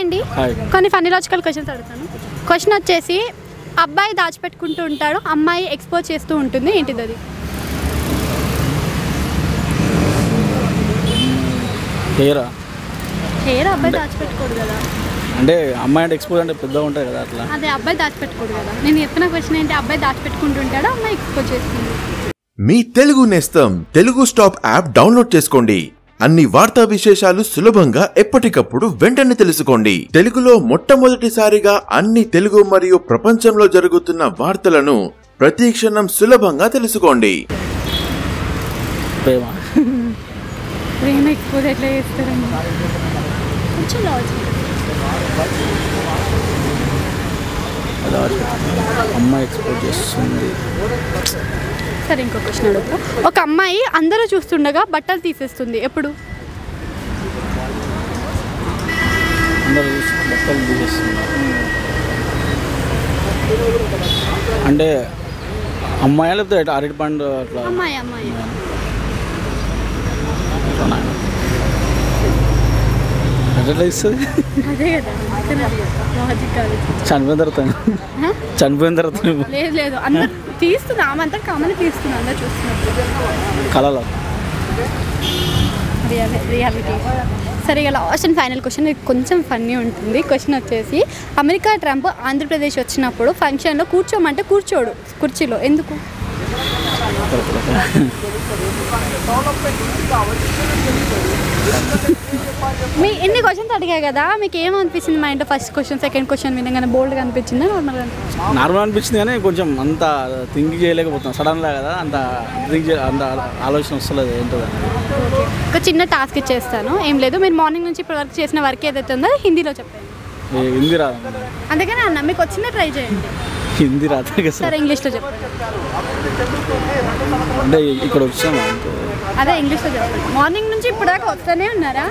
అండి హాయ్ కొన్ని funny logical questions అడుగుతాను క్వశ్చన్ వచ్చేసి అబ్బాయి దాచిపెట్టుకుంటూ ఉంటాడు అమ్మాయి ఎక్స్పోజ్ చేస్తూ ఉంటుంది ఏంటిది అది హెయిరా హెయిర్ అబ్బాయి దాచిపెట్టుకోడు కదా అంటే అమ్మాయి అంటే ఎక్స్పోజ్ అంటే పెద్దగా ఉంటాయి కదా అట్లా అదే అబ్బాయి దాచిపెట్టుకోడు కదా నేను చెప్పిన క్వశ్చన్ ఏంటి అబ్బాయి దాచిపెట్టుకుంటూ ఉంటాడు అమ్మాయి ఎక్స్పోజ్ చేస్తుంది మీ తెలుగు నేస్తం తెలుగు స్టాప్ యాప్ డౌన్లోడ్ చేసుకోండి అన్ని వార్తా విశేషాలు సులభంగా ఎప్పటికప్పుడు వెంటనే తెలుసుకోండి తెలుగులో మొట్టమొదటిసారిగా అన్ని తెలుగు మరియు ప్రపంచంలో జరుగుతున్న వార్తలను ప్రతి క్షణం సులభంగా తెలుసుకోండి ప్రేమ ప్రేమ ఎక్స్పోజ్ ఎట్లా చేస్తారండి కొంచెం లాజిక్ అమ్మాయి ఎక్స్పోజ్ చేస్తుంది సరే ఇంకో క్వశ్చన్ అడుగుతా ఒక అమ్మాయి అందరూ చూస్తుండగా బట్టలు తీసేస్తుంది ఎప్పుడు అందరూ చూసి బట్టలు తీసేస్తున్నారు అంటే అమ్మాయి లేకపోతే ఎట్లా అరటి పండు అట్లా అమ్మాయి అమ్మాయి అట్లా ఎట్లా ఇస్తుంది అదే కదా లాజిక్ కాదు చనిపోయిన తర్వాత హ? చనిపోయిన తర్వాత లేదు లేదు అందరు తీస్తున్నా ఆమంతా కామన్ తీస్తున్నా అందరు చూస్తున్నారు కళలో రియాలి రియాలిటీ సరే ఇక లాస్ట్ అండ్ ఫైనల్ క్వశ్చన్ ఇది కొంచెం ఫన్నీ ఉంటుంది క్వశ్చన్ వచ్చేసి అమెరికా ట్రంప్ ఆంధ్రప్రదేశ్ వచ్చినప్పుడు ఫంక్షన్లో కూర్చోమంటే కూర్చోడు కుర్చీలో ఎందుకు మీ ఎన్ని క్వశ్చన్స్ అడిగా కదా మీకు ఏమనిపించింది మా ఇంట్లో ఫస్ట్ క్వశ్చన్ సెకండ్ క్వశ్చన్ వినగానే బోల్డ్గా అనిపించిందా నార్మల్గా అనిపించింది నార్మల్ అనిపించింది కానీ కొంచెం అంత థింక్ చేయలేకపోతున్నాం సడన్గా కదా అంత థింక్ చే అంత ఆలోచన వస్తలేదు ఏంటో అనేది. ఒక చిన్న టాస్క్ ఇచ్చేస్తాను ఏం లేదు మీరు మార్నింగ్ నుంచి ఇప్పటి వరకు చేసిన వర్క్ ఏదైతే ఉందో హిందీలో చెప్పండి ఏ హిందీ రాదు అందుకనే అన్న మీకు వచ్చిందే ట్రై చేయండి హిందీ రాదు కదా సరే ఇంగ్లీష్లో చెప్పండి అంటే ఇక్కడ వచ్చాము అంతే అదే ఇంగ్లీష్లో చెప్పండి మార్నింగ్ నుంచి ఇప్పుడు దాకా వస్తూనే ఉన్నారా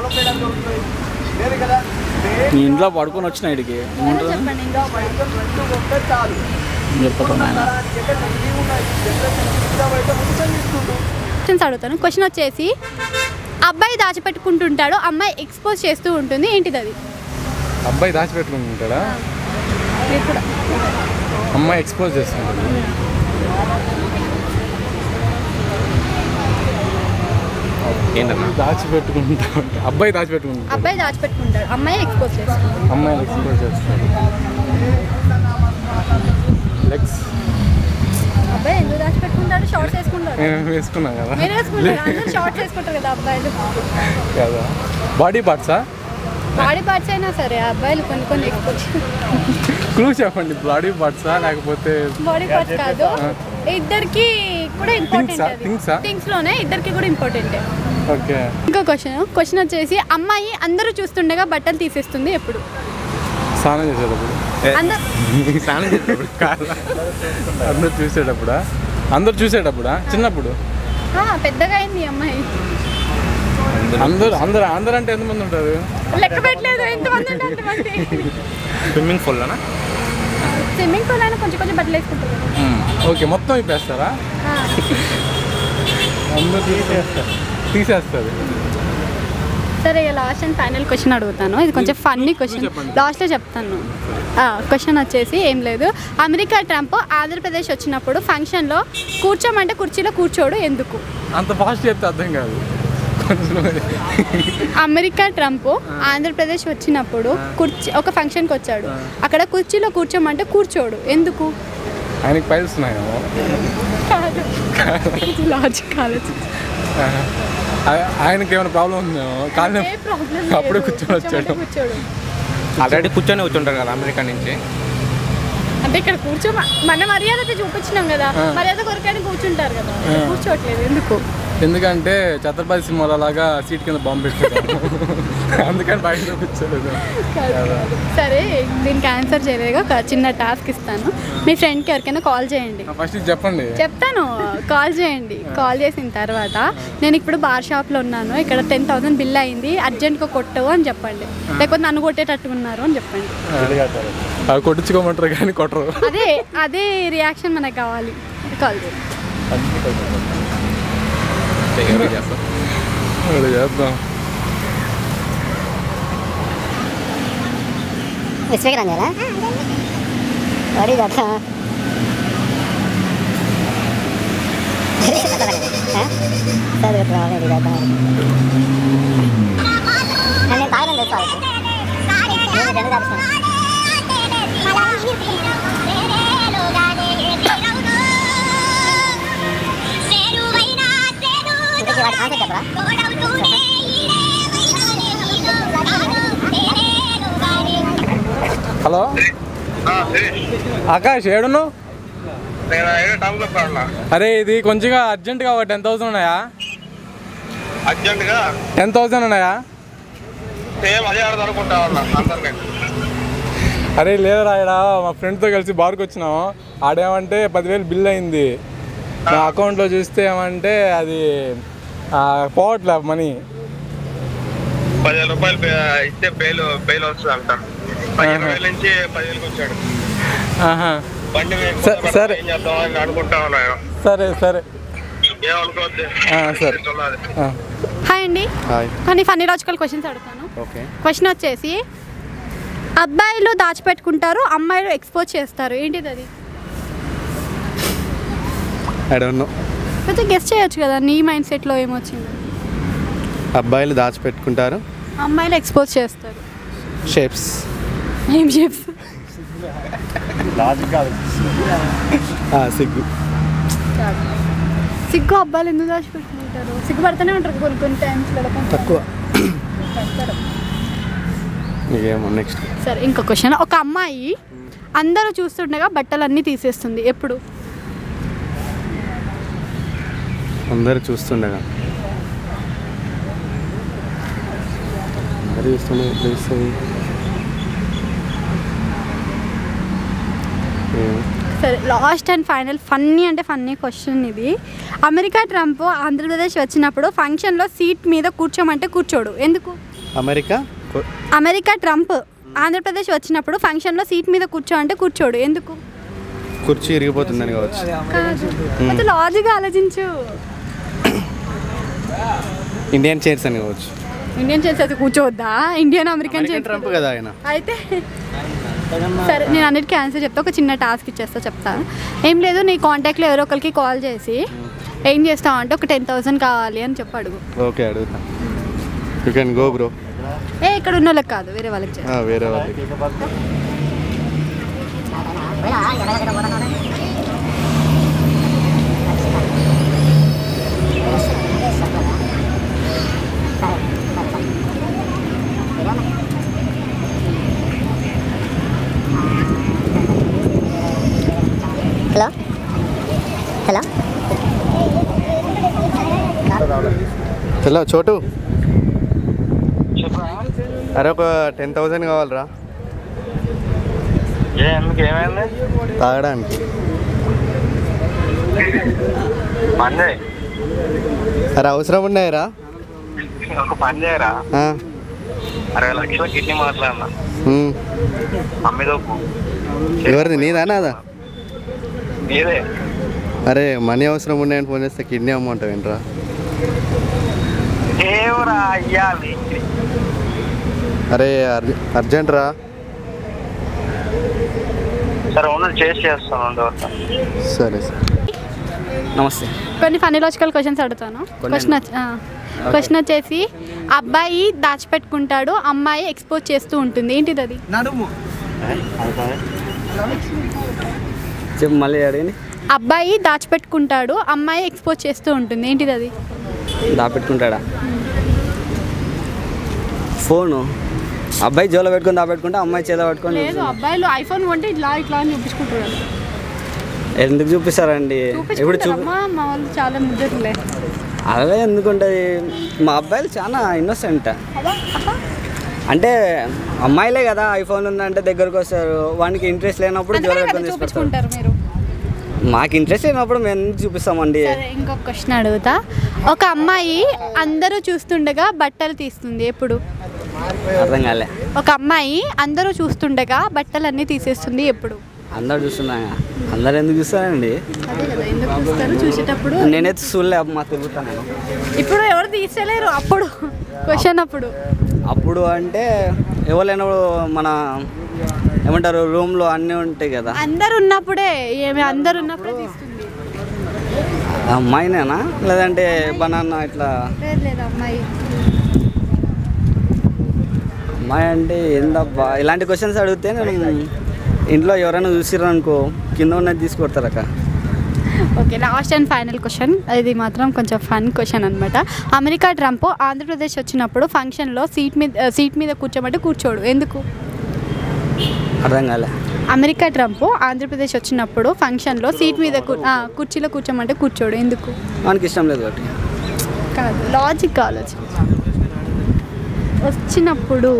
నీ ఇంట్లో పడుకొని వచ్చిన ఇడికి ఏదో ఏమంటారు చెప్పండి ఇంగ్లీష్లో చెప్పటం ఆయన క్వశ్చన్స్ అడుగుతాను క్వశ్చన్ వచ్చేసి అబ్బాయి దాచిపెట్టుకుంటుంటాడు అమ్మాయి ఎక్స్పోజ్ చేస్తూ ఉంటుంది ఏంటిది అది అబ్బాయి దాచిపెట్టుకుంటాడా ఇప్పుడు అమ్మాయి ఎక్స్పోజ్ చేస్తుంది ఏంటన్నా దాచిపెట్టుకుంటా ఉంటా. అబ్బాయి దాచిపెట్టుకుంటా అబ్బాయి దాచిపెట్టుకుంటాడు అమ్మాయి ఎక్స్పోజ్ చేస్తుంది అమ్మాయి ఎక్స్పోజ్ చేస్తాడు లెగ్స్ అబ్బాయి ఎందుకు దాచిపెట్టుకుంటాడు షార్ట్స్ వేసుకుంటాడు మేము వేసుకున్నాం కదా మీరు వేసుకుంటారు అందరూ షార్ట్స్ వేసుకుంటారు కదా అబ్బాయిలు కదా బాడీ పార్ట్సా బాడీ పార్ట్స్ అయినా సరే అబ్బాయిలు కొన్ని కొన్ని ఎక్స్పోజ్ క్లూ చెప్పండి బాడీ పార్ట్సా లేకపోతే బాడీ పార్ట్స్ కాదు ఇద్దరికి కూడా ఇంపార్టెంట్ Things ఆ? Things ఆ? థింగ్స్ లోనే ఇద్దరికి కూడా ఇంపార్టెంట్ ఓకే ఇంకో క్వశ్చన్ క్వశ్చన్ వచ్చేసి అమ్మాయి అందరూ చూస్తుండగా బట్టలు తీసేస్తుంది ఎప్పుడు స్నానం చేసేటప్పుడు అందరు స్నానం చేసేటప్పుడు కాదా అందరు చూసేటప్పుడా అందరు చూసేటప్పుడా చిన్నప్పుడు ఆ, పెద్దగా అయింది ఈ అమ్మాయి అందరు అందరు అందరు అంటే ఎంతమంది ఉంటారు లెక్క పెట్టలేదు ఎంతమంది ఉంటే అంతమంది స్విమ్మింగ్ పూల్లోనా స్విమ్మింగ్ పూల్ అయినా కొంచెం కొంచెం బట్టలు వేసుకుంటారు ఓకే మొత్తం ఇప్పేస్తారా ఆ, అందరు తీసేస్తారు తీసేస్తారు సరే లాస్ట్ అండ్ ఫైనల్ క్వశ్చన్ అడుగుతాను ఇది కొంచెం ఫన్నీ క్వశ్చన్ లాస్ట్లో చెప్తాను క్వశ్చన్ వచ్చేసి ఏం లేదు అమెరికా ట్రంప్ ఆంధ్రప్రదేశ్ వచ్చినప్పుడు ఫంక్షన్లో కూర్చోమంటే కుర్చీలో కూర్చోడు ఎందుకు అంత ఫాస్ట్ చెప్తే అర్థం కాదు కొంచెం అమెరికా ట్రంప్ ఆంధ్రప్రదేశ్ వచ్చినప్పుడు కుర్చీ ఒక ఫంక్షన్కి వచ్చాడు అక్కడ కుర్చీలో కూర్చోమంటే కూర్చోడు ఎందుకు ఆయనకి పైల్స్ ఉన్నాయేమో లాజిక్ ఆలోచన ఆ- ఆయనకి ఏమైనా ప్రాబ్లం ఉందేమో కానీ ఏ ప్రాబ్లం అప్పుడే కూర్చొని వచ్చాడు కూర్చోడు ఆల్రెడీ కూర్చొని కూర్చుంటారు కదా అమెరికా నుంచి అంటే ఇక్కడ కూర్చో మన మర్యాద అయితే చూపించినాం కదా మర్యాద కొరకైనా కూర్చుంటారు కదా కూర్చోట్లేదు ఎందుకు ఎందుకంటే ఛత్రపతి సినిమాలో లాగా సీట్ కింద బాంబు పెట్టారు అందుకని బయట కూర్చోలేదు సరే దీనికి ఆన్సర్ చేయలేగా ఒక చిన్న టాస్క్ ఇస్తాను మీ ఫ్రెండ్కి ఎవరికైనా కాల్ చేయండి ఫస్ట్ ఇది చెప్పండి చెప్తాను కాల్ చేయండి కాల్ చేసిన తర్వాత నేను ఇప్పుడు బార్ షాప్లో ఉన్నాను ఇక్కడ టెన్ థౌసండ్ బిల్ అయింది అర్జెంట్గా కొట్టవు అని చెప్పండి లేకపోతే నన్ను కొట్టేటట్టు ఉన్నారు అని చెప్పండి అవి కొట్టించుకోమంటారు కానీ కొట్టరు అదే అదే రియాక్షన్ మనకు కావాలి కాల్ చేయండి ఎవరికి చేస్తాం అది చేద్దాం స్పీకర్ అని చేయాలా వాడి అట్లా సరే రాలేదు నేను తాగడం తెలుసా నేను రెండు దాచుకున్నాను ఇంతకీ వాటి కాన్సెప్ట్ చెప్పరా హలో ఆకాష్ ఏడును అరే ఇది కొంచెంగా అర్జెంటుగా ఒక టెన్ థౌసండ్ ఉన్నాయా అర్జెంట్గా టెన్ థౌసండ్ ఉన్నాయా సేమ్ అదే ఆడదు అనుకుంటా ఉన్నా అందరికీ అరే లేదురా ఈడ మా ఫ్రెండ్తో కలిసి బార్కి వచ్చినాం ఆడేమంటే పదివేలు బిల్ అయింది నా అకౌంట్లో చూస్తే ఏమంటే అది ఆ, పోవట్లే మనీ పదివేల రూపాయలు పే- ఇస్తే బెయిల్ బెయిల్ వస్తుంది అంట పదిహేను వేల నుంచి పదివేలకు వచ్చాడు ఆహా బండి మీద సరే, కొత్త సరే. ఏం చేద్దాం అని అనుకుంటా ఉన్నాను సరే సరే ఏమనుకోవద్దు ఆ, సరే చూడాలి ఆ. హాయ్ అండి హాయ్ కొన్ని ఫన్నీ లాజికల్ క్వశ్చన్స్ అడుగుతాను ఓకే క్వశ్చన్ వచ్చేసి అబ్బాయిలు దాచిపెట్టుకుంటారు అమ్మాయిలు ఎక్స్పోజ్ చేస్తారు ఏంటిది అది ఐ డోంట్ నో కొంచెం గెస్ట్ చేయొచ్చు కదా నీ మైండ్ సెట్లో ఏమొచ్చింది అబ్బాయిలు దాచిపెట్టుకుంటారు అమ్మాయిలు ఎక్స్పోజ్ చేస్తారు షేప్స్ ఏం షేప్స్ సిగ్గు సిగ్గు అబ్బాయిలు ఎందుకు దాచిపెట్టుకుంటారు సిగ్గు పడుతూనే ఉంటారు కొన్ని కొన్ని టైమ్స్లో తక్కువ ఇంకేమో నెక్స్ట్ సరే ఇంకో క్వశ్చన్ ఒక అమ్మాయి అందరూ చూస్తుండగా బట్టలన్నీ తీసేస్తుంది ఎప్పుడు అందరు చూస్తుండగా అందరు చూస్తుండగా తెలుస్తుంది ఏమో. సరే లాస్ట్ అండ్ ఫైనల్ ఫన్నీ అంటే ఫన్నీ క్వశ్చన్ ఇది అమెరికా ట్రంప్ ఆంధ్రప్రదేశ్ వచ్చినప్పుడు ఫంక్షన్లో సీట్ మీద కూర్చోమంటే కూర్చోడు ఎందుకు అమెరికా కొ- అమెరికా ట్రంప్ ఆంధ్రప్రదేశ్ వచ్చినప్పుడు ఫంక్షన్లో సీట్ మీద కూర్చో అంటే కూర్చోడు ఎందుకు కుర్చీ ఇరిగిపోతుందని కావచ్చు కాదు కొంచెం లాజిక్గా ఆలోచించు ఇండియన్ చైర్స్ అని కావచ్చు ఇండియన్ చేసేది కూర్చోవద్దా ఇండియన్ అమెరికన్ అమెరికన్ చేసి ట్రంప్ కదా ఆయన అయితే సరే నేను అన్నిటికీ ఆన్సర్ చెప్తా ఒక చిన్న టాస్క్ ఇచ్చేస్తా చెప్తా ఏం లేదు నీ కాంటాక్ట్లో ఎవరో ఒకరికి కాల్ చేసి ఏం చేస్తావు అంటే ఒక టెన్ థౌసండ్ కావాలి అని చెప్పి అడుగు ఓకే అడుగుతా యూ కెన్ గో బ్రో ఏ ఇక్కడ ఉన్న వాళ్ళకి కాదు వేరే వాళ్ళకి చేయి. వేరే వాళ్ళకి హలో హలో హలో చోటు అరే ఒక టెన్ థౌసండ్ కావాలరా ఏ ఎందుకు ఏమైంది తాగడానికి పని అరే అవసరం ఉన్నాయిరా ఒక పని చేయరా ఆ, అరవై లక్షల కిడ్నీ మాట్లాడినా ఉమ్. మమ్మీ దొప్పు ఎవరిది నీదా నాదా నీదే అరే మనీ అవసరం ఉన్నాయని ఫోన్ చేస్తే కిడ్నీ అమ్మంటావు ఏంట్రా ఏవరా అయ్యాలి అరే అర్జ అర్జెంట్ రా సరే ఉన్నది చేసి చేస్తాను ఉండవద్దా సరే సరే నమస్తే కొన్ని ఫన్నీ లాజికల్ క్వశ్చన్స్ అడుగుతాను క్వశ్చన్ క్వశ్చన్ వచ్చేసి అబ్బాయి దాచిపెట్టుకుంటాడు అమ్మాయి ఎక్స్పోజ్ చేస్తూ ఉంటుంది ఏంటిది అది చెప్పు మళ్ళీ అడిగింది అబ్బాయి దాచిపెట్టుకుంటాడు అమ్మాయి ఎక్స్పోజ్ చేస్తూ ఉంటుంది ఏంటిది అది దాపెట్టుకుంటాడా ఫోను అబ్బాయి జోలో పెట్టుకొని దాపెట్టుకుంటే అమ్మాయి చేలో పెట్టుకొని లేదు అబ్బాయిలు ఐఫోన్ కొంటే ఇట్లా ఇట్లా అని చూపించుకుంటారు ఎందుకు చూపిస్తారండి ఇప్పుడు చూ చూపించుకుంటారమ్మా మా వాళ్ళు చాలా ముద్దరులే అలా ఎందుకుంటుంది మా అబ్బాయిలు చాలా ఇన్నోసెంట్ అంటే అమ్మాయిలే కదా ఐఫోన్ ఉందంటే దగ్గరకు వస్తారు వానికి ఇంట్రెస్ట్ లేనప్పుడు జోలో అందుకనే కదా పెట్టుకొని తీసుకొస్తారు చూపించుకుంటారు మీరు మాకు ఇంట్రెస్ట్ లేనప్పుడు మేము ఎందుకు చూపిస్తామండి సరే ఇంకొక క్వశ్చన్ అడుగుతా ఒక అమ్మాయి అందరూ చూస్తుండగా బట్టలు తీస్తుంది ఎప్పుడు అర్థం కాలే ఒక అమ్మాయి అందరూ చూస్తుండగా బట్టలన్నీ తీసేస్తుంది ఎప్పుడు అందరు చూస్తున్నా అందరు ఎందుకు చూస్తారండి అదే కదా ఎందుకు చూస్తారు చూసేటప్పుడు నేనైతే చూడలే మా తిరుగుతాను నేను ఇప్పుడు ఎవరు తీసేలేరు అప్పుడు క్వశ్చన్ అప్పుడు అప్పుడు అంటే ఎవరైనప్పుడు మన ఏమంటారు రూమ్లో అన్నీ ఉంటాయి కదా అందరు ఉన్నప్పుడే ఏమి అందరు ఉన్నప్పుడే తీస్తుంది అమ్మాయినేనా లేదంటే బనానా ఇట్లా లేదు లేదు అమ్మాయి అమ్మాయి అంటే ఏందబ్బా ఇలాంటి క్వశ్చన్స్ అడిగితే నేను ఇంట్లో ఎవరైనా చూసిర్రు అనుకో కింద ఉన్నది తీసుకొడతారక్క okay last and final question ఇది మాత్రం కొంచెం ఫన్ క్వశ్చన్ అనమాట అమెరికా ట్రంప్ ఆంధ్రప్రదేశ్ వచ్చినప్పుడు ఫంక్షన్లో సీట్ మీద సీట్ మీద కూర్చోమంటే కూర్చోడు ఎందుకు అర్థం కాలే అమెరికా ట్రంప్ ఆంధ్రప్రదేశ్ వచ్చినప్పుడు ఫంక్షన్లో సీట్ మీద కూ- ఆ, కుర్చీలో కూర్చోమంటే కూర్చోడు ఎందుకు మనకి ఇష్టం లేదు కాబట్టి కాదు లాజిక్ ఆలోచన వచ్చినప్పుడు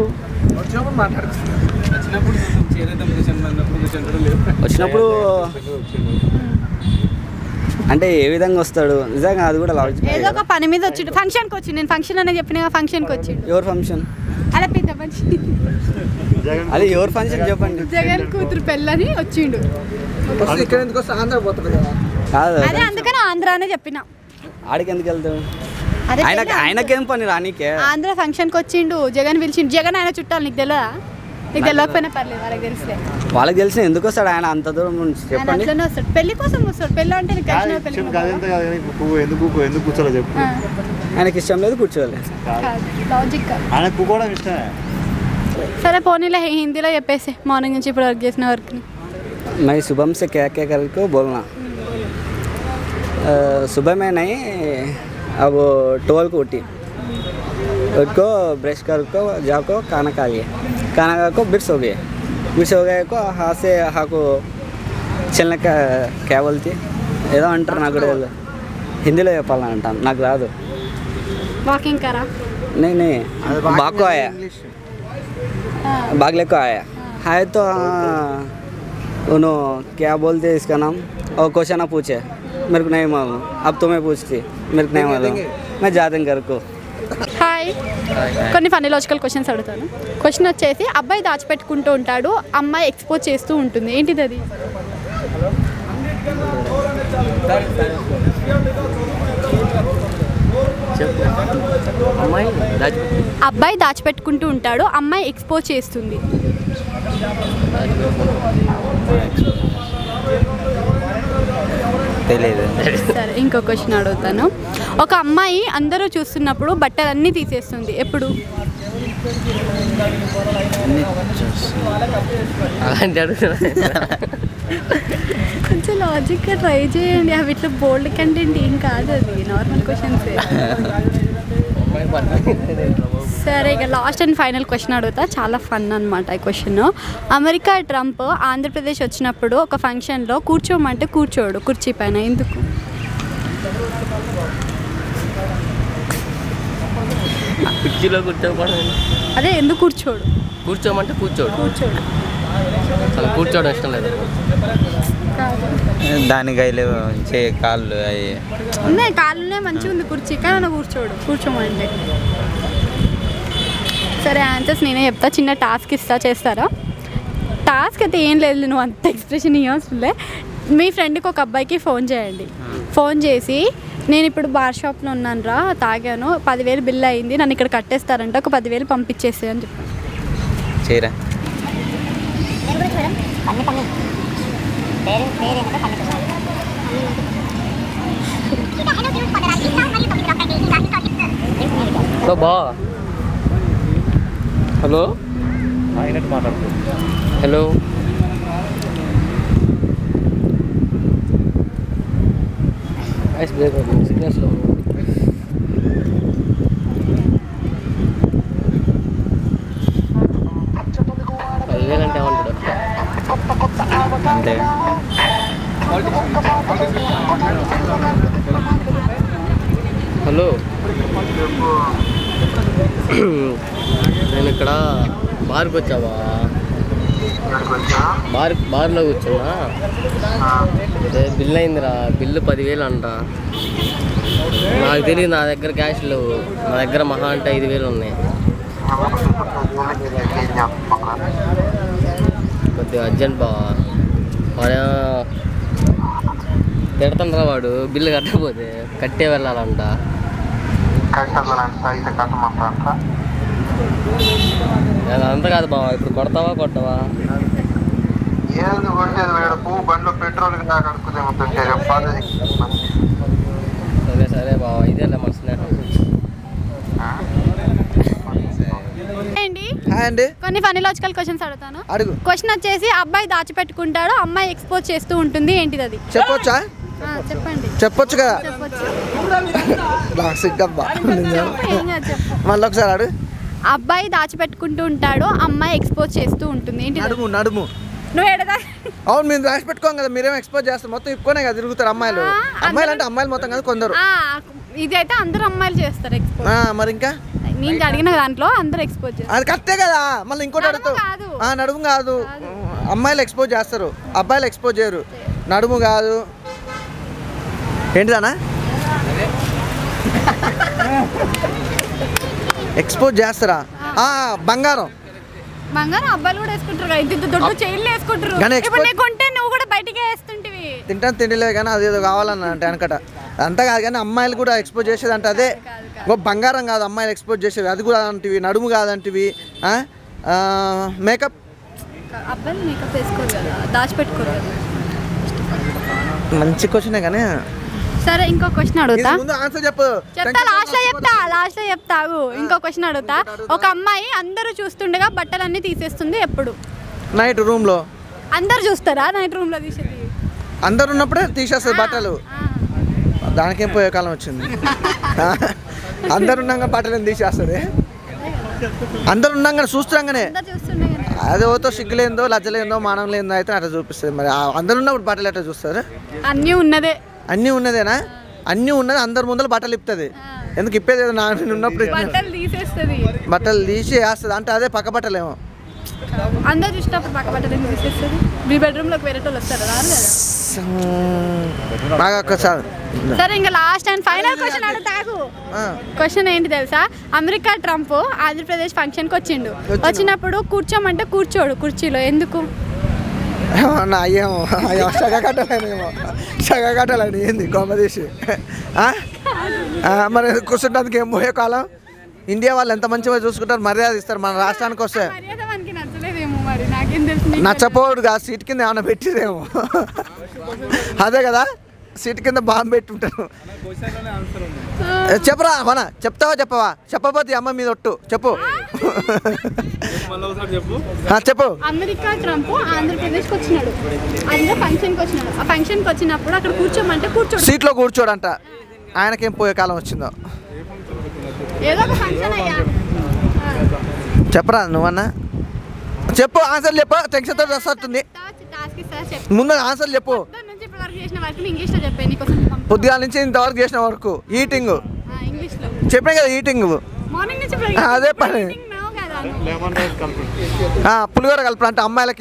వచ్చినప్పుడు అంటే ఏ విధంగా వస్తాడు నిజంగా అది కూడా లాజిక్ ఏదో ఒక పని మీద వచ్చి ఫంక్షన్కి వచ్చి నేను ఫంక్షన్ అనే చెప్పిన ఫంక్షన్కి వచ్చిండు ఎవరు ఫంక్షన్ అలా పెద్ద మనిషి అది ఎవరు ఫంక్షన్ చెప్పండి జగన్ కూతురు పెళ్ళని వచ్చిండు కాదు అదే అందుకని ఆంధ్ర అనే చెప్పిన ఆడికి ఎందుకు వెళ్తాడు అదే ఆయన పెళ్ళి ఆయనకేం పని రానీకే ఆంధ్ర ఫంక్షన్కి వచ్చిండు జగన్ పిలిచిండు జగన్ ఆయన చుట్టాలు నీకు తెలియదా నీకు తెలియకపోయినా పర్లేదు వాళ్ళకి తెలిసే వాళ్ళకి తెలిసిన ఎందుకు వస్తాడు ఆయన అంత దూరం నుంచి ఆయన చెప్పండి అట్లనే వస్తాడు పెళ్లి కోసం వస్తాడు పెళ్ళి అంటే నీకు కలిసిన పెళ్లి ఎందుకు ఎందుకు ఎందుకు కూర్చోలో చెప్పు ఆయనకి ఇష్టం లేదు కూర్చోవాలి లాజిక్ కాదు ఆయనకు కూడా ఇష్టమే సరే పోనీలే హిందీలో చెప్పేసి మార్నింగ్ నుంచి ఇప్పుడు వర్క్ చేసిన వర్క్ని मैं शुभम से क्या क्या करके बोलना अ, सुबह में नहीं अब ट्वेल्व को उठी उठ को ब्रश कर को जाको खाना खा लिए खाना खा को बिट्स हो गए बिट्स हो गए को हाथ से हाको చల్లక క్యా బోల్తి ఏదో అంటారు నాకు కూడా తెలియదు హిందీలో చెప్పాలని అంటాను నాకు రాదు వాకింగ్ కరా नहीं नहीं बाग को आया बागले को आया है तो हाँ, उन्होंने क्या बोलते हैं इसका नाम और क्वेश्चन पूछे मेरे को नहीं मालूम अब तुम्हें पूछती मेरे को नहीं मालूम मैं जा देंगे घर को హాయ్ కొన్ని ఫన్నీ లాజికల్ క్వశ్చన్స్ అడుగుతాను క్వశ్చన్ వచ్చేసి అబ్బాయి దాచిపెట్టుకుంటూ ఉంటాడు అమ్మాయి ఎక్స్పోజ్ చేస్తూ ఉంటుంది ఏంటిది అది అమ్మాయి దాచి అబ్బాయి దాచిపెట్టుకుంటూ ఉంటాడు అమ్మాయి ఎక్స్పోజ్ చేస్తుంది తెలియదు సరే ఇంకో క్వశ్చన్ అడుగుతాను ఒక అమ్మాయి అందరూ చూస్తున్నప్పుడు బట్టలన్నీ తీసేస్తుంది ఎప్పుడు అలాంటి అడుగుతున్నా కొంచెం లాజిక్గా ట్రై చేయండి అవి ఇట్లా బోల్డ్ కంటెంట్ ఏం కాదు అది నార్మల్ క్వశ్చన్స్ సరే ఇక లాస్ట్ అండ్ ఫైనల్ క్వశ్చన్ అడుగుతా చాలా ఫన్ అనమాట ఈ క్వశ్చన్ అమెరికా ట్రంప్ ఆంధ్రప్రదేశ్ వచ్చినప్పుడు ఒక ఫంక్షన్లో కూర్చోమంటే కూర్చోడు కుర్చీ పైన ఎందుకు కుర్చీలో కూర్చోకూడదు అదే ఎందుకు కూర్చోడు కూర్చోమంటే కూర్చోడు కూర్చోడు అసలు కూర్చోవడం ఇష్టం లేదు దానికి అవి లేవు చే కాళ్ళు అవి ఉన్నాయి కాళ్ళనే మంచిగా ఉంది కుర్చీ కానీ ఆయన కూర్చోడు కూర్చోమంటే సరే ఆన్సర్స్ నేనే చెప్తా చిన్న టాస్క్ ఇస్తా చేస్తారా టాస్క్ అయితే ఏం లేదు నువ్వు అంత ఎక్స్ప్రెషన్ ఇవ్వలే మీ ఫ్రెండ్కి ఒక అబ్బాయికి ఫోన్ చేయండి ఫోన్ చేసి నేను ఇప్పుడు బార్ షాప్లో ఉన్నాను రా తాగాను పదివేలు బిల్ అయింది నన్ను ఇక్కడ కట్టేస్తారంట ఒక పదివేలు పంపించేసి అని చెప్పాను చేయరా పన్ను పన్ను పేరు పేరు ఏమిటో పన్ను హలో బా హలో అయినట్టు మాట్లాడుతుంది హలో ఐస్ బ్రేక్ అవుతుంది సిగ్నల్స్లో పదివేలు అంటే ఏమంటాడు అంతే హలో నేను ఇక్కడ బార్కి వచ్చావా బార్ బార్లో కూర్చున్నా అదే బిల్ అయిందిరా బిల్లు పదివేలు అంట నాకు తెలియదు నా దగ్గర క్యాష్ లేవు నా దగ్గర మహా అంటే ఐదు వేలు ఉన్నాయి కొద్దిగా అర్జెంట్ బావా వాడే తిడతానరా వాడు బిల్లు కట్టకపోతే కట్టే వెళ్ళాలంట కష్టం అయితే కష్టం అంతా అంత కాదు బావ ఇప్పుడు కొడతావా కొట్టవా ఏంది కొట్టేది ఇక్కడ పువ్వు బండ్లో పెట్రోల్ నాకు అనుకునేమో పెట్టారు పాలది సరే సరే బావ ఇదేలే మన స్నేహం అండి హాయ్ అండి కొన్ని ఫనీ లాజికల్ క్వశ్చన్స్ అడుగుతాను అడుగు క్వశ్చన్ వచ్చేసి అబ్బాయి దాచిపెట్టుకుంటాడు అమ్మాయి ఎక్స్పోజ్ చేస్తూ ఉంటుంది ఏంటిది అది చెప్పొచ్చా ఆ, చెప్పండి చెప్పొచ్చు కదా చెప్పొచ్చు నాకు సిగ్గబ్బా ఏం కాదు, చెప్పు. మళ్ళీ ఒకసారి అడుగు అబ్బాయి దాచిపెట్టుకుంటూ ఉంటాడు అమ్మాయి ఎక్స్పోజ్ చేస్తూ ఉంటుంది ఏంటిది అది? నడుము నడుము నువ్వు ఎడదా అవును మేము రాసి పెట్టుకోం కదా మీరేం ఎక్స్పోజ్ చేస్తారు మొత్తం ఇప్పుకోనే కదా తిరుగుతారు అమ్మాయిలు ఆ, అమ్మాయిలు అంటే అమ్మాయిలు మొత్తం కదా కొందరు ఆ, ఇదైతే అందరు అమ్మాయిలు చేస్తారు ఎక్స్పోజ్ ఆ, మరి ఇంకా నేను అడిగిన దాంట్లో అందరు ఎక్స్పోజ్ చేస్తారు అది కరెక్టే కదా మళ్ళీ ఇంకోటి నడుము అడుగుతావు కాదు. ఆ, నడుము కాదు అమ్మాయిలు ఎక్స్పోజ్ చేస్తారు అబ్బాయిలు ఎక్స్పోజ్ చేయరు నడుము కాదు ఏంటిదన్నా ఎక్స్పోజ్ చేస్తారా ఆ, బంగారం బంగారం అబ్బాయిలు కూడా వేసుకుంటారు కదా ఇంత దొడ్డు చైన్లు వేసుకుంటారు కానీ ఇప్పుడు export- నీకు ఉంటే నువ్వు కూడా బయటికి వేస్తుంటివి తింటాను తినలేదు కానీ అది ఏదో కావాలన్న అంటే వెనకట అంతా కాదు కానీ అమ్మాయిలు కూడా ఎక్స్పోజ్ చేసేది అంటే అదే ఓ బంగారం కాదు అమ్మాయిలు ఎక్స్పోజ్ చేసేది అది కూడా అంటివి నడుము కాదంటివి ఆ? ఆ, మేకప్ అబ్బాయిలు మేకప్ వేసుకోరు కదా దాచిపెట్టుకోరు కదా మంచి క్వశ్చనే కానీ సరే ఇంకో క్వశ్చన్ అడుగుతా ఇది ముందు ఆన్సర్ చెప్పు చెప్తా లాస్ట్ లో చెప్తా లాస్ట్ లో చెప్తాగు ఇంకో క్వశ్చన్ అడుగుతా ఒక అమ్మాయి అందరూ చూస్తుండగా బట్టలన్నీ తీసేస్తుంది ఎప్పుడు నైట్ రూమ్లో అందరు చూస్తారా నైట్ రూమ్ లో తీసేది అందరు ఉన్నప్పుడే తీసేస్తుంది బట్టలు దానికేం పోయే కాలం వచ్చింది అందరు ఉన్నాక బట్టలు ఏం తీసేస్తుంది అందరు ఉన్నాక చూస్తున్నాగానే అందరు చూస్తుండే అది ఓతో సిగ్గులేందో లజ్జలేందో మానం లేందో అయితే అట్లా చూపిస్తుంది మరి ఆ అందరు ఉన్నప్పుడు బట్టలు ఎట్లా చూస్తారు అన్నీ ఉన్నదే అన్నీ ఉన్నదేనా అన్నీ ఉన్నది అందరి ముందర బట్టలు ఇప్పుతుంది ఎందుకు ఇప్పేది ఏదో నా నేను ఉన్నప్పుడు బట్టలు తీసేస్తుంది బట్టలు తీసి వేస్తుంది అంటే అదే పక్క బట్టలేమో అందరు చూసినప్పుడు పక్క బట్టలు ఎందుకు తీసేస్తుంది మీ బెడ్రూమ్ లోకి వేరే వాళ్ళు వస్తారు రారు కదా బాగా ఒక్కసారి సరే ఇంకా లాస్ట్ అండ్ ఫైనల్ క్వశ్చన్ అడుగుతాగు ఆ, క్వశ్చన్ ఏంటి తెలుసా అమెరికా ట్రంప్ ఆంధ్రప్రదేశ్ ఫంక్షన్కి వచ్చిండు వచ్చినప్పుడు కూర్చోమంటే కూర్చోడు కుర్చీలో ఎందుకు ఏమన్నా అయ్యేమో అయ్యో సగ కట్టాలేమో సగ కట్టాలని ఏంది గొప్పదీసి మరి కూర్చుంటానికి ఏం పోయే కాలం ఇండియా వాళ్ళు ఎంత మంచిగా చూసుకుంటారు మర్యాద ఇస్తారు మన రాష్ట్రానికి వస్తే మర్యాద మనకి నచ్చలేదేమో మరి నాకేం తెలుసు నీకు నచ్చపోడు కాదు సీట్ కింద ఏమైనా పెట్టిరేమో అదే కదా సీట్ కింద బాంబు పెట్టుంటారు ఏ, చెప్పరా మన చెప్తావా చెప్పవా చెప్పబోద్ది అమ్మ మీద ఒట్టు చెప్పు ఆ, చెప్పు అమెరికా ట్రంప్ ఆంధ్రప్రదేశ్కి వచ్చినాడు అందులో ఫంక్షన్కి వచ్చినాడు ఆ ఫంక్షన్కి వచ్చినప్పుడు అక్కడ కూర్చోమంటే కూర్చోడు సీట్లో కూర్చోడంట ఆయనకేం పోయే కాలం వచ్చిందో ఏదో ఒక ఫంక్షన్ అయ్యా చెప్పరా నువ్వన్నా చెప్పు ఆన్సర్ చెప్పు టెన్షన్తో వస్తుంది టాస్క్ ఇస్తా చెప్పు ముందు ఆన్సర్ చెప్పు పొద్దున్న నుంచి ఇప్పటి వరకు చేసిన వర్క్ ఇంగ్లీష్లో చెప్పాను నీకోసం పొద్దుగాల నుంచి ఇంతవరకు చేసిన వరకు ఈటింగ్ ఇంగ్లీష్లో చెప్పాను కదా ఈటింగ్ మార్నింగ్ నుంచి ఆ, అదే పని. నువ్వు కదా ఆ, పులిహోర కలుపురా అంటే అమ్మాయిలకి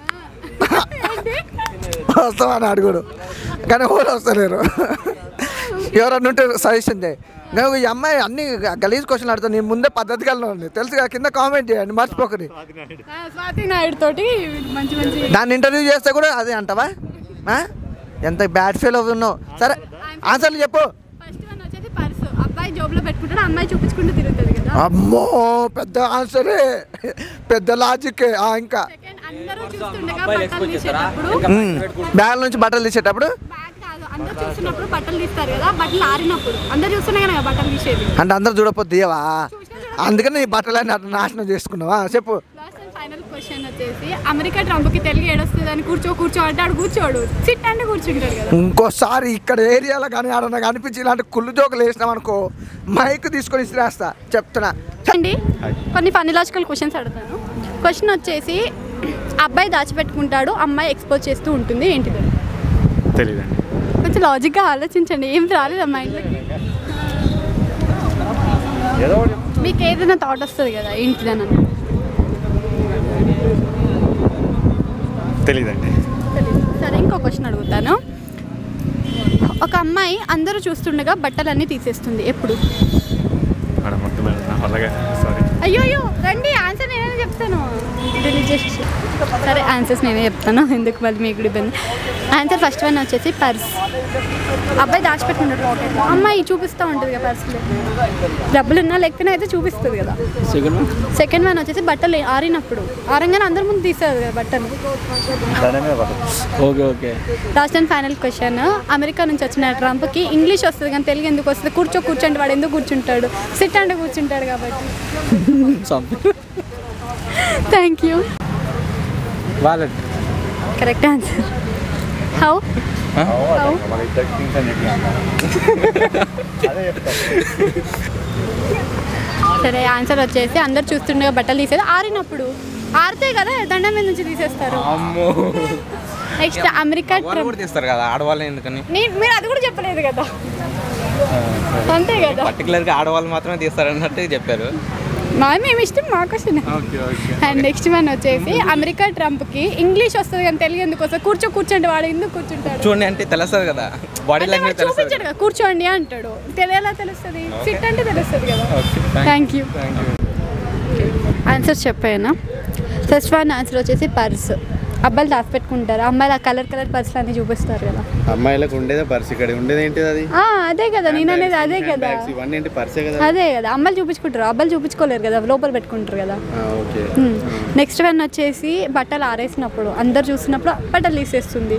వస్తామని అడుగుడు కానీ ఎవరు వస్తలేరు ఎవరన్నా ఉంటే సజెషన్ చేయి నువ్వు ఈ అమ్మాయి అన్ని గలీజ్ క్వశ్చన్ అడుగుతావు నీ ముందే పద్ధతిగా ఉంది తెలుసు కదా కింద కామెంట్ చేయండి మర్చిపోకరి ఆ, స్వాతి నాయుడు తోటి మంచి మంచి దాన్ని ఇంటర్వ్యూ చేస్తే కూడా అదే అంటావా ఆ? ఎంత బ్యాడ్ ఫీల్ అవుతున్నావు సరే ఆన్సర్లు చెప్పు ఫస్ట్ వన్ వచ్చేసి పర్సు అబ్బాయి జోబులో పెట్టుకుంటాడు అమ్మాయి చూపించుకుంటూ తిరుగుతుంది కదా అమ్మో పెద్ద ఆన్సరే పెద్ద లాజిక్ ఇంకా అందరూ చూస్తుండగా బట్టలు తీసేటప్పుడు ఉమ్. బ్యాగ్ నుంచి బట్టలు తీసేటప్పుడు బ్యాగ్ కాదు అందరూ చూస్తున్నప్పుడు బట్టలు తీస్తారు కదా బట్టలు ఆరినప్పుడు అందరూ చూస్తున్నాయి కదా బట్టలు తీసేది అంటే అందరు చూడకపోతే తీయవా అందుకని నీ బట్టలన్నీ అట్లా నాశనం చేసుకున్నావా చెప్పు లాస్ట్ అండ్ ఫైనల్ క్వశ్చన్ వచ్చేసి అమెరికా ట్రంప్కి తెలుగు ఏడొస్తుంది అని కూర్చో కూర్చో అంటే ఆడు కూర్చోడు సిట్ అంటే కూర్చుంటాడు కదా ఇంకోసారి ఇక్కడ ఏరియాలో కానీ ఆడ కనిపించి ఇలాంటి కుళ్ళు జోకులు వేసినాం అనుకో మైక్ తీసుకొని ఇసిరేస్తా చెప్తున్నా అండి కొన్ని ఫన్నీ లాజికల్ క్వశ్చన్స్ అడుగుతాను క్వశ్చన్ వచ్చేసి అబ్బాయి దాచిపెట్టుకుంటాడు అమ్మాయి ఎక్స్పోజ్ చేస్తూ ఉంటుంది ఏంటిది తెలీదండి కొంచెం లాజిక్గా ఆలోచించండి ఏం రాలేదు అమ్మాయి మీకు ఏదైనా థాట్ వస్తుంది కదా ఏంటిదని అని తెలీదండి సరే ఇంకో క్వశ్చన్ అడుగుతాను ఒక అమ్మాయి అందరూ చూస్తుండగా బట్టలన్నీ తీసేస్తుంది ఎప్పుడు మేడం మొత్తం నా వల్లగా సారీ అయ్యో అయ్యో రండి ఆన్సర్ నేనే చెప్తాను డిలీట్ చేసి సరే ఆన్సర్స్ నేనే చెప్తాను ఎందుకు మళ్ళీ మీకు కూడా ఇబ్బంది ఆన్సర్ ఫస్ట్ వన్ వచ్చేసి పర్స్ అబ్బాయి దాచిపెట్టుకుంటాడు పాకెట్లో అమ్మాయి చూపిస్తూ ఉంటుంది కదా పర్స్లో డబ్బులు ఉన్నా లేకపోయినా అయితే చూపిస్తుంది కదా సెకండ్ సెకండ్ వన్ వచ్చేసి బట్టలు ఆరినప్పుడు ఆరంగానే అందరి ముందు తీసేది కదా బట్టలు okay okay last and final question America నుంచి వచ్చిన ట్రంప్కి ఇంగ్లీష్ వస్తుంది కానీ తెలుగు ఎందుకు వస్తుంది కూర్చో కూర్చోండి వాడు ఎందుకు కూర్చుంటాడు సిట్ అంటే కూర్చుంటాడు కాబట్టి thank you wallet correct answer how how సరే ఆన్సర్ వచ్చేసి అందరు చూస్తుండగా బట్టలు తీసేది ఆరినప్పుడు ఆరితే కదా దండం మీద నుంచి తీసేస్తారు అమ్మో నెక్స్ట్ అమెరికా వాళ్ళు ట్రంప్ కూడా తీస్తారు కదా ఆడవాళ్ళు ఎందుకని నీ- మీరు అది కూడా చెప్పలేదు కదా అంతే కదా పర్టికులర్గా ఆడవాళ్ళు మాత్రమే తీస్తారు అన్నట్టు చెప్పారు మా మేము ఇష్టం మా question okay okay and next one వచ్చేసి అమెరికా ట్రంప్కి ఇంగ్లీష్ వస్తుంది కానీ తెలుగు ఎందుకు వస్తుంది కూర్చో కూర్చోండి వాడు ఎందుకు కూర్చుంటాడు చూడండి అంటే తెలుస్తుంది కదా బాడీ అంటే లాంగ్వేజ్ వాడు తెలుస్తుంది చూపించాడు కదా కూర్చోండి అంటాడు తెలియలా తెలుస్తుంది సిట్ అంటే తెలుస్తుంది కదా థ్యాంక్ యూ ఆన్సర్స్ చెప్పాను ఫస్ట్ వన్ ఆన్సర్ వచ్చేసి పర్స్ అబ్బాయిలు దాచిపెట్టుకుంటారు అమ్మాయిలు ఆ కలర్ కలర్ పర్సులు అన్ని చూపిస్తారు కదా అమ్మాయిలకు ఉండేదే పర్స్ ఇక్కడ ఉండేది ఏంటిది అది ఆ, అదే కదా నేను అనేది అదే కదా బ్యాగ్స్ ఇవన్నీ ఏంటి పర్సే కదా అదే కదా అమ్మాయిలు చూపించుకుంటారు అబ్బాయిలు చూపించుకోలేరు కదా లోపల పెట్టుకుంటారు కదా ఆ, ఓకే నెక్స్ట్ వన్ వచ్చేసి బట్టలు ఆరేసినప్పుడు అందరు చూసినప్పుడు బట్టలు తీసేస్తుంది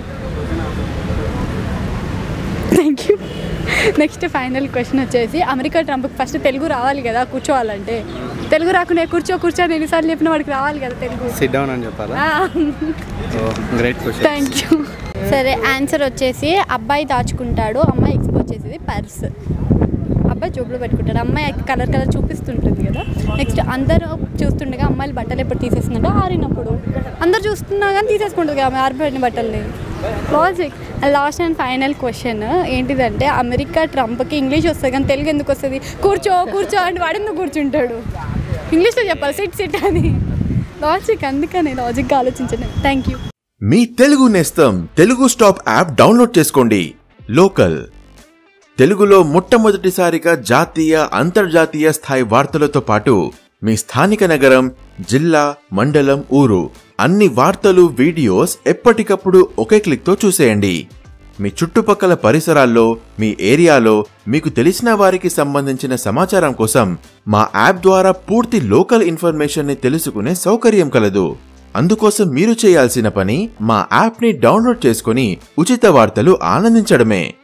thank you next final question వచ్చేసి అమెరికా ట్రంప్కి ఫస్ట్ తెలుగు రావాలి కదా కూర్చోవాలంటే తెలుగు రాకుండా కూర్చో కూర్చో అని ఎన్నిసార్లు చెప్పిన వాడికి రావాలి కదా తెలుగు సిట్ డౌన్ అని చెప్పాలా గ్రేట్ క్వశ్చన్ థ్యాంక్ యూ సరే ఆన్సర్ వచ్చేసి అబ్బాయి దాచుకుంటాడు అమ్మాయి ఎక్స్పోజ్ చేసేది పర్స్ అబ్బాయి జోబులో పెట్టుకుంటాడు అమ్మాయి కలర్ కలర్ చూపిస్తుంటుంది కదా నెక్స్ట్ అందరూ చూస్తుండగా అమ్మాయిలు బట్టలు ఎప్పుడు తీసేస్తుందంటే ఆరినప్పుడు అందరు చూస్తున్నా కానీ తీసేసుకుంటుంది కదా ఆమె ఆరిపోయిన బట్టల్ని logic last and final question ఏంటిదంటే అమెరికా ట్రంప్కి ఇంగ్లీష్ వస్తుంది కానీ తెలుగు ఎందుకు వస్తుంది కూర్చో కూర్చో అంటే వాడు ఎందుకు కూర్చుంటాడు ఇంగ్లీష్లో చెప్పాలి సిట్ సిట్ అని లాజిక్ అందుకని లాజిక్గా ఆలోచించండి థ్యాంక్ యూ మీ తెలుగు నేస్తం తెలుగు స్టాప్ యాప్ డౌన్లోడ్ చేసుకోండి లోకల్ తెలుగులో మొట్టమొదటిసారిగా జాతీయ అంతర్జాతీయ స్థాయి వార్తలతో పాటు మీ స్థానిక నగరం జిల్లా మండలం ఊరు అన్ని వార్తలు వీడియోస్ ఎప్పటికప్పుడు ఒకే క్లిక్తో చూసేయండి మీ చుట్టుపక్కల పరిసరాల్లో మీ ఏరియాలో మీకు తెలిసిన వారికి సంబంధించిన సమాచారం కోసం మా యాప్ ద్వారా పూర్తి లోకల్ ఇన్ఫర్మేషన్ ని తెలుసుకునే సౌకర్యం కలదు అందుకోసం మీరు చేయాల్సిన పని మా యాప్ని డౌన్లోడ్ చేసుకుని ఉచిత వార్తలు ఆనందించడమే